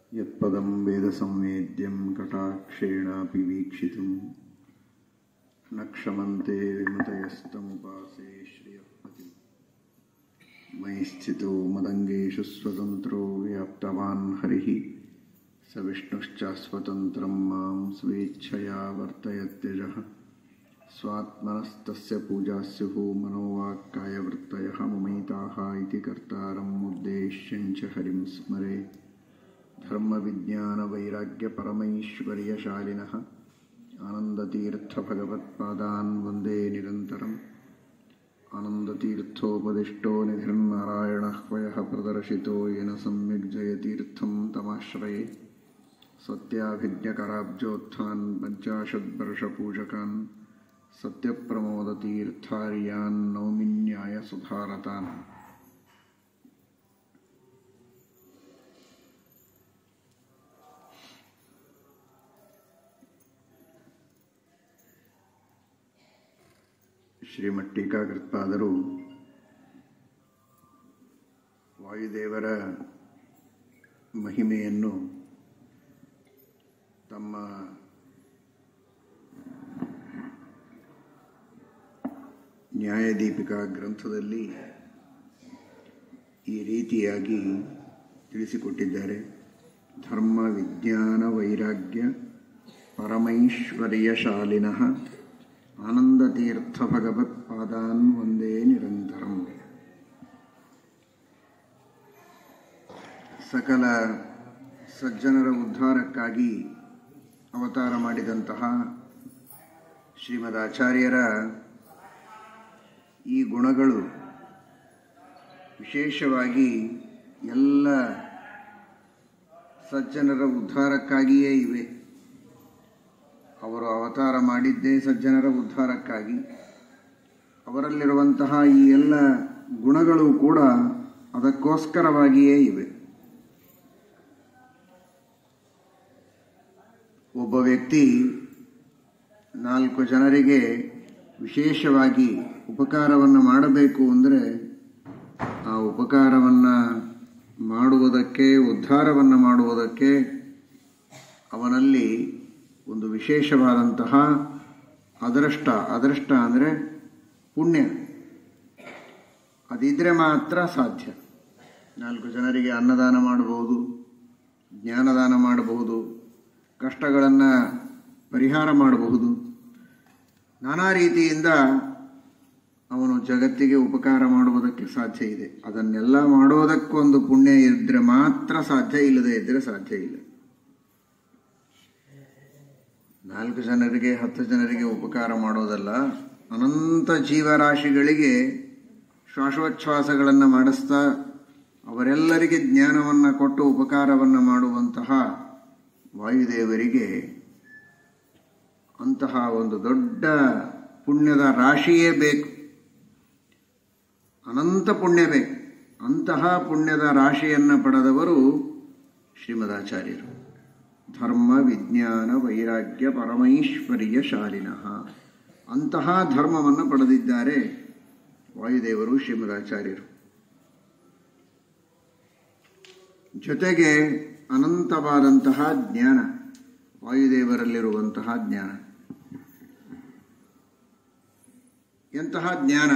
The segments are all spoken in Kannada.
यत्पदं वेदसंवेद्यं कटाक्षेणापि वीक्षितुं न क्षमन्ते विमतयस्तमुपासे श्रियःपतिम् मयि स्थितो मदङ्गेषु स्वतन्त्रो व्याप्तवान् हरिः स विष्णुश्चास्वतन्त्रं मां स्वेच्छया वर्तयत्यजः स्वात्मनस्तस्य पूजा स्युः मनोवाक्कायवृत्तयः ममैताः इति कर्तारम् उद्देश्यञ्च हरिं स्मरे धर्मविज्ञानवैराग्यपरमैश्वर्यशालिनः आनन्दतीर्थभगवत्पादान् वन्दे निरन्तरम् आनन्दतीर्थोपदिष्टो निधिर्नारायणः वयः प्रदर्शितो येन सम्यक् जयतीर्थं तमाश्रये सत्याभिज्ञकराब्जोत्थान् पञ्चाशद्वर्षपूजकान् सत्यप्रमोदतीर्थार्यान् नौमिन्यायसुधारतान् ಶ್ರೀಮಠ್ ಟೀಕಾಕೃತ್ಪಾದರು ವಾಯುದೇವರ ಮಹಿಮೆಯನ್ನು ತಮ್ಮ ನ್ಯಾಯದೀಪಿಕಾ ಗ್ರಂಥದಲ್ಲಿ ಈ ರೀತಿಯಾಗಿ ತಿಳಿಸಿಕೊಟ್ಟಿದ್ದಾರೆ ಧರ್ಮ ವಿಜ್ಞಾನ ವೈರಾಗ್ಯ ಪರಮೈಶ್ವರ್ಯಶಾಲಿನಃ ಆನಂದತೀರ್ಥ ಭಗವತ್ಪಾದಾನ್ ಒಂದೇ ನಿರಂತರಂ ಸಕಲ ಸಜ್ಜನರ ಉದ್ಧಾರಕ್ಕಾಗಿ ಅವತಾರ ಮಾಡಿದಂತಹ ಶ್ರೀಮದ್ ಆಚಾರ್ಯರ ಈ ಗುಣಗಳು ವಿಶೇಷವಾಗಿ ಎಲ್ಲ ಸಜ್ಜನರ ಉದ್ಧಾರಕ್ಕಾಗಿಯೇ ಇವೆ ಅವರು ಅವತಾರ ಮಾಡಿದ್ದೇ ಸಜ್ಜನರ ಉದ್ಧಾರಕ್ಕಾಗಿ ಅವರಲ್ಲಿರುವಂತಹ ಈ ಎಲ್ಲ ಗುಣಗಳು ಕೂಡ ಅದಕ್ಕೋಸ್ಕರವಾಗಿಯೇ ಇವೆ ಒಬ್ಬ ವ್ಯಕ್ತಿ ನಾಲ್ಕು ಜನರಿಗೆ ವಿಶೇಷವಾಗಿ ಉಪಕಾರವನ್ನು ಮಾಡಬೇಕು ಅಂದರೆ ಆ ಉಪಕಾರವನ್ನು ಮಾಡುವುದಕ್ಕೆ ಉದ್ಧಾರವನ್ನು ಮಾಡುವುದಕ್ಕೆ ಅವನಲ್ಲಿ ಒಂದು ವಿಶೇಷವಾದಂತಹ ಅದೃಷ್ಟ ಅದೃಷ್ಟ ಅಂದರೆ ಪುಣ್ಯ ಅದಿದ್ರೆ ಮಾತ್ರ ಸಾಧ್ಯ ನಾಲ್ಕು ಜನರಿಗೆ ಅನ್ನದಾನ ಮಾಡಬಹುದು ಜ್ಞಾನದಾನ ಮಾಡಬಹುದು ಕಷ್ಟಗಳನ್ನು ಪರಿಹಾರ ಮಾಡಬಹುದು ನಾನಾ ರೀತಿಯಿಂದ ಅವನು ಜಗತ್ತಿಗೆ ಉಪಕಾರ ಮಾಡುವುದಕ್ಕೆ ಸಾಧ್ಯ ಇದೆ ಅದನ್ನೆಲ್ಲ ಮಾಡೋದಕ್ಕೊಂದು ಪುಣ್ಯ ಇದ್ದರೆ ಮಾತ್ರ ಸಾಧ್ಯ ಇಲ್ಲದೆ ಇದ್ದರೆ ಸಾಧ್ಯ ಇಲ್ಲ ನಾಲ್ಕು ಜನರಿಗೆ ಹತ್ತು ಜನರಿಗೆ ಉಪಕಾರ ಮಾಡೋದಲ್ಲ ಅನಂತ ಜೀವರಾಶಿಗಳಿಗೆ ಶ್ವಾಸೋಚ್ಛ್ವಾಸಗಳನ್ನು ಮಾಡಿಸ್ತಾ ಅವರೆಲ್ಲರಿಗೆ ಜ್ಞಾನವನ್ನು ಕೊಟ್ಟು ಉಪಕಾರವನ್ನು ಮಾಡುವಂತಹ ವಾಯುದೇವರಿಗೆ ಅಂತಹ ಒಂದು ದೊಡ್ಡ ಪುಣ್ಯದ ರಾಶಿಯೇ ಬೇಕು ಅನಂತ ಪುಣ್ಯ ಬೇಕು ಅಂತಹ ಪುಣ್ಯದ ರಾಶಿಯನ್ನು ಪಡೆದವರು ಶ್ರೀಮದಾಚಾರ್ಯರು ಧರ್ಮ ವಿಜ್ಞಾನ ವೈರಾಗ್ಯ ಪರಮೈಶ್ವರ್ಯ ಶಾಲಿನಃ ಅಂತಹ ಧರ್ಮವನ್ನು ಪಡೆದಿದ್ದಾರೆ ವಾಯುದೇವರು ಶ್ರೀಮದಾಚಾರ್ಯರು ಜೊತೆಗೆ ಅನಂತವಾದಂತಹ ಜ್ಞಾನ ವಾಯುದೇವರಲ್ಲಿರುವಂತಹ ಜ್ಞಾನ ಎಂತಹ ಜ್ಞಾನ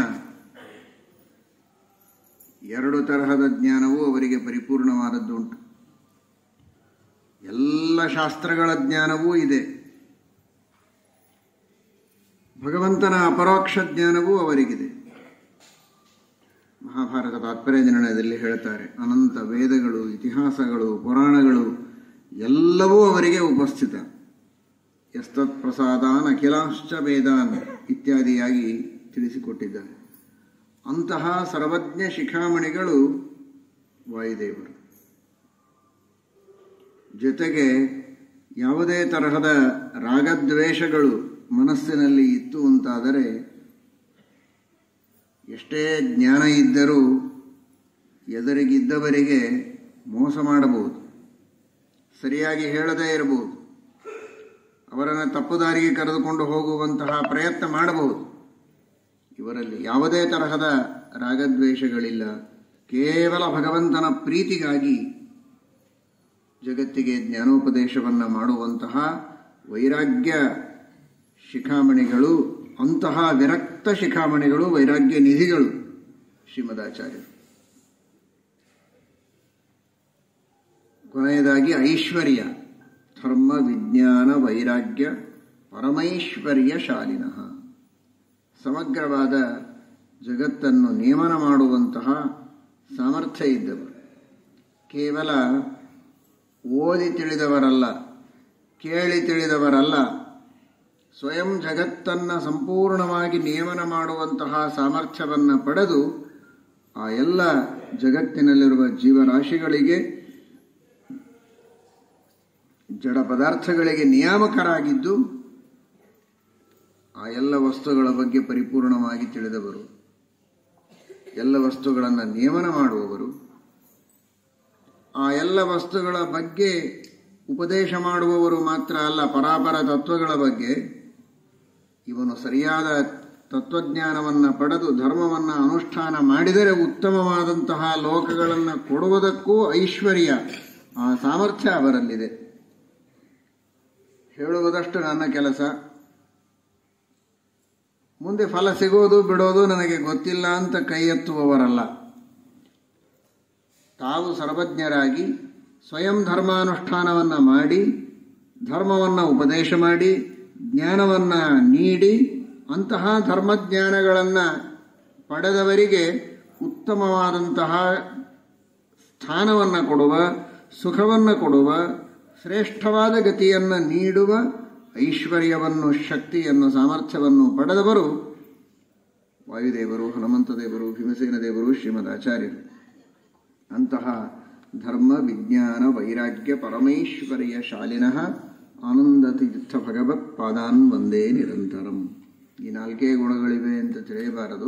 ಎರಡು ತರಹದ ಜ್ಞಾನವೂ ಅವರಿಗೆ ಪರಿಪೂರ್ಣವಾದದ್ದುಂಟು ಎಲ್ಲ ಶಾಸ್ತ್ರಗಳ ಜ್ಞಾನವೂ ಇದೆ ಭಗವಂತನ ಅಪರೋಕ್ಷ ಜ್ಞಾನವೂ ಅವರಿಗಿದೆ ಮಹಾಭಾರತ ತಾತ್ಪರ್ಯ ನಿರ್ಣಯದಲ್ಲಿ ಹೇಳ್ತಾರೆ ಅನಂತ ವೇದಗಳು ಇತಿಹಾಸಗಳು ಪುರಾಣಗಳು ಎಲ್ಲವೂ ಅವರಿಗೆ ಉಪಸ್ಥಿತ ಎಸ್ತತ್ ಪ್ರಸಾದಾನ್ ಅಖಿಲಾಶ್ಚ ವೇದಾನ್ ಇತ್ಯಾದಿಯಾಗಿ ತಿಳಿಸಿಕೊಟ್ಟಿದ್ದಾರೆ ಅಂತಹ ಸರ್ವಜ್ಞ ಶಿಖಾಮಣಿಗಳು ವಾಯುದೇವರು ಜೊತೆಗೆ ಯಾವುದೇ ತರಹದ ರಾಗದ್ವೇಷಗಳು ಮನಸ್ಸಿನಲ್ಲಿ ಇತ್ತು ಅಂತಾದರೆ ಎಷ್ಟೇ ಜ್ಞಾನ ಇದ್ದರೂ ಎದುರಿಗಿದ್ದವರಿಗೆ ಮೋಸ ಮಾಡಬಹುದು ಸರಿಯಾಗಿ ಹೇಳದೇ ಇರಬಹುದು ಅವರನ್ನು ತಪ್ಪು ದಾರಿಗೆ ಕರೆದುಕೊಂಡು ಹೋಗುವಂತಹ ಪ್ರಯತ್ನ ಮಾಡಬಹುದು ಇವರಲ್ಲಿ ಯಾವುದೇ ತರಹದ ರಾಗದ್ವೇಷಗಳಿಲ್ಲ ಕೇವಲ ಭಗವಂತನ ಪ್ರೀತಿಗಾಗಿ ಜಗತ್ತಿಗೆ ಜ್ಞಾನೋಪದೇಶವನ್ನು ಮಾಡುವಂತಹ ವೈರಾಗ್ಯ ಶಿಖಾಮಣಿಗಳು ಅಂತಹ ವಿರಕ್ತ ಶಿಖಾಮಣಿಗಳು ವೈರಾಗ್ಯ ನಿಧಿಗಳು ಶ್ರೀಮದಾಚಾರ್ಯರು ಕೊನೆಯದಾಗಿ ಐಶ್ವರ್ಯ ಧರ್ಮ ವಿಜ್ಞಾನ ವೈರಾಗ್ಯ ಪರಮೈಶ್ವರ್ಯ ಶಾಲಿನಃ ಸಮಗ್ರವಾದ ಜಗತ್ತನ್ನು ನೇಮನ ಮಾಡುವಂತಹ ಸಾಮರ್ಥ್ಯ ಇದ್ದವರು ಕೇವಲ ಓದಿ ತಿಳಿದವರಲ್ಲ ಕೇಳಿ ತಿಳಿದವರಲ್ಲ ಸ್ವಯಂ ಜಗತ್ತನ್ನು ಸಂಪೂರ್ಣವಾಗಿ ನಿಯಮನ ಮಾಡುವಂತಹ ಸಾಮರ್ಥ್ಯವನ್ನು ಪಡೆದು ಆ ಎಲ್ಲ ಜಗತ್ತಿನಲ್ಲಿರುವ ಜೀವರಾಶಿಗಳಿಗೆ ಜಡ ಪದಾರ್ಥಗಳಿಗೆ ನಿಯಾಮಕರಾಗಿದ್ದು ಆ ಎಲ್ಲ ವಸ್ತುಗಳ ಬಗ್ಗೆ ಪರಿಪೂರ್ಣವಾಗಿ ತಿಳಿದವರು ಎಲ್ಲ ವಸ್ತುಗಳನ್ನು ನಿಯಮನ ಮಾಡುವವರು ಆ ಎಲ್ಲ ವಸ್ತುಗಳ ಬಗ್ಗೆ ಉಪದೇಶ ಮಾಡುವವರು ಮಾತ್ರ ಅಲ್ಲ ಪರಾಪರ ತತ್ವಗಳ ಬಗ್ಗೆ ಇವನು ಸರಿಯಾದ ತತ್ವಜ್ಞಾನವನ್ನು ಪಡೆದು ಧರ್ಮವನ್ನು ಅನುಷ್ಠಾನ ಮಾಡಿದರೆ ಉತ್ತಮವಾದಂತಹ ಲೋಕಗಳನ್ನು ಕೊಡುವುದಕ್ಕೂ ಐಶ್ವರ್ಯ ಆ ಸಾಮರ್ಥ್ಯ ಅವರಲ್ಲಿದೆ ಹೇಳುವುದಷ್ಟು ನನ್ನ ಕೆಲಸ ಮುಂದೆ ಫಲ ಸಿಗೋದು ಬಿಡೋದು ನನಗೆ ಗೊತ್ತಿಲ್ಲ ಅಂತ ಕೈ ಎತ್ತುವವರಲ್ಲ ತಾವು ಸರ್ವಜ್ಞರಾಗಿ ಸ್ವಯಂ ಧರ್ಮಾನುಷ್ಠಾನವನ್ನು ಮಾಡಿ ಧರ್ಮವನ್ನು ಉಪದೇಶ ಮಾಡಿ ಜ್ಞಾನವನ್ನು ನೀಡಿ ಅಂತಹ ಧರ್ಮಜ್ಞಾನಗಳನ್ನು ಪಡೆದವರಿಗೆ ಉತ್ತಮವಾದಂತಹ ಸ್ಥಾನವನ್ನು ಕೊಡುವ ಸುಖವನ್ನು ಕೊಡುವ ಶ್ರೇಷ್ಠವಾದ ಗತಿಯನ್ನು ನೀಡುವ ಐಶ್ವರ್ಯವನ್ನು ಶಕ್ತಿಯನ್ನು ಸಾಮರ್ಥ್ಯವನ್ನು ಪಡೆದವರು ವಾಯುದೇವರು ಹನುಮಂತ ದೇವರು ಭೀಮಸೇನ ದೇವರು ಶ್ರೀಮದ್ ಆಚಾರ್ಯರು ಅಂತಹ ಧರ್ಮ ವಿಜ್ಞಾನ ವೈರಾಗ್ಯ ಪರಮೈಶ್ವರ್ಯ ಶಾಲಿನಃ ಆನಂದ ತೀರ್ಥ ಭಗವತ್ ಪಾದಾನ್ ಒಂದೇ ನಿರಂತರಂ ಈ ನಾಲ್ಕೇ ಗುಣಗಳಿವೆ ಅಂತ ತಿಳಿಯಬಾರದು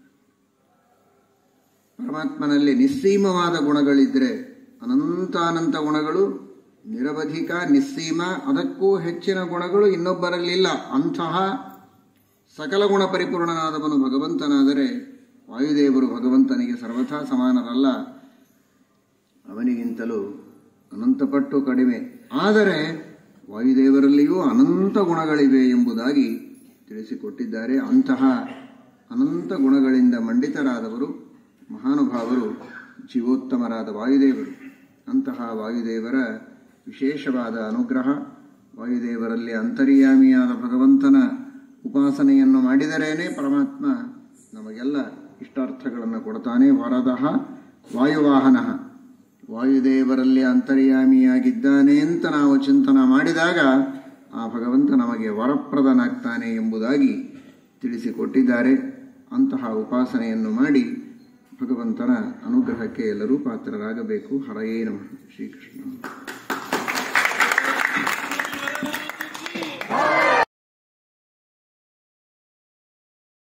ಪರಮಾತ್ಮನಲ್ಲಿ ನಿಸ್ಸೀಮವಾದ ಗುಣಗಳಿದ್ರೆ ಅನಂತ ಅನಂತ ಗುಣಗಳು ನಿರವಧಿಕ ನಿಸ್ಸೀಮ ಅದಕ್ಕೂ ಹೆಚ್ಚಿನ ಗುಣಗಳು ಇನ್ನೊಬ್ಬರಲ್ಲಿಲ್ಲ ಅಂತಹ ಸಕಲ ಗುಣ ಪರಿಪೂರ್ಣನಾದವನು ಭಗವಂತನಾದರೆ ವಾಯುದೇವರು ಭಗವಂತನಿಗೆ ಸರ್ವಥಾ ಸಮಾನರಲ್ಲ ಅವನಿಗಿಂತಲೂ ಅನಂತಪಟ್ಟು ಕಡಿಮೆ ಆದರೆ ವಾಯುದೇವರಲ್ಲಿಯೂ ಅನಂತ ಗುಣಗಳಿವೆ ಎಂಬುದಾಗಿ ತಿಳಿಸಿಕೊಟ್ಟಿದ್ದಾರೆ ಅಂತಹ ಅನಂತ ಗುಣಗಳಿಂದ ಮಂಡಿತರಾದವರು ಮಹಾನುಭಾವರು ಜೀವೋತ್ತಮರಾದ ವಾಯುದೇವರು ಅಂತಹ ವಾಯುದೇವರ ವಿಶೇಷವಾದ ಅನುಗ್ರಹ ವಾಯುದೇವರಲ್ಲಿ ಅಂತರ್ಯಾಮಿಯಾದ ಭಗವಂತನ ಉಪಾಸನೆಯನ್ನು ಮಾಡಿದರೇನೆ ಪರಮಾತ್ಮ ನಮಗೆಲ್ಲ ಇಷ್ಟಾರ್ಥಗಳನ್ನು ಕೊಡ್ತಾನೆ ವರದಃ ವಾಯುವಾಹನ ವಾಯುದೇವರಲ್ಲಿ ಅಂತರ್ಯಾಮಿಯಾಗಿದ್ದಾನೆ ಅಂತ ನಾವು ಚಿಂತನ ಮಾಡಿದಾಗ ಆ ಭಗವಂತ ನಮಗೆ ವರಪ್ರದನಾಗ್ತಾನೆ ಎಂಬುದಾಗಿ ತಿಳಿಸಿಕೊಟ್ಟಿದ್ದಾರೆ ಅಂತಹ ಉಪಾಸನೆಯನ್ನು ಮಾಡಿ ಭಗವಂತನ ಅನುಗ್ರಹಕ್ಕೆ ಎಲ್ಲರೂ ಪಾತ್ರರಾಗಬೇಕು ಹರಯೇ ನಮಃ ಶ್ರೀಕೃಷ್ಣ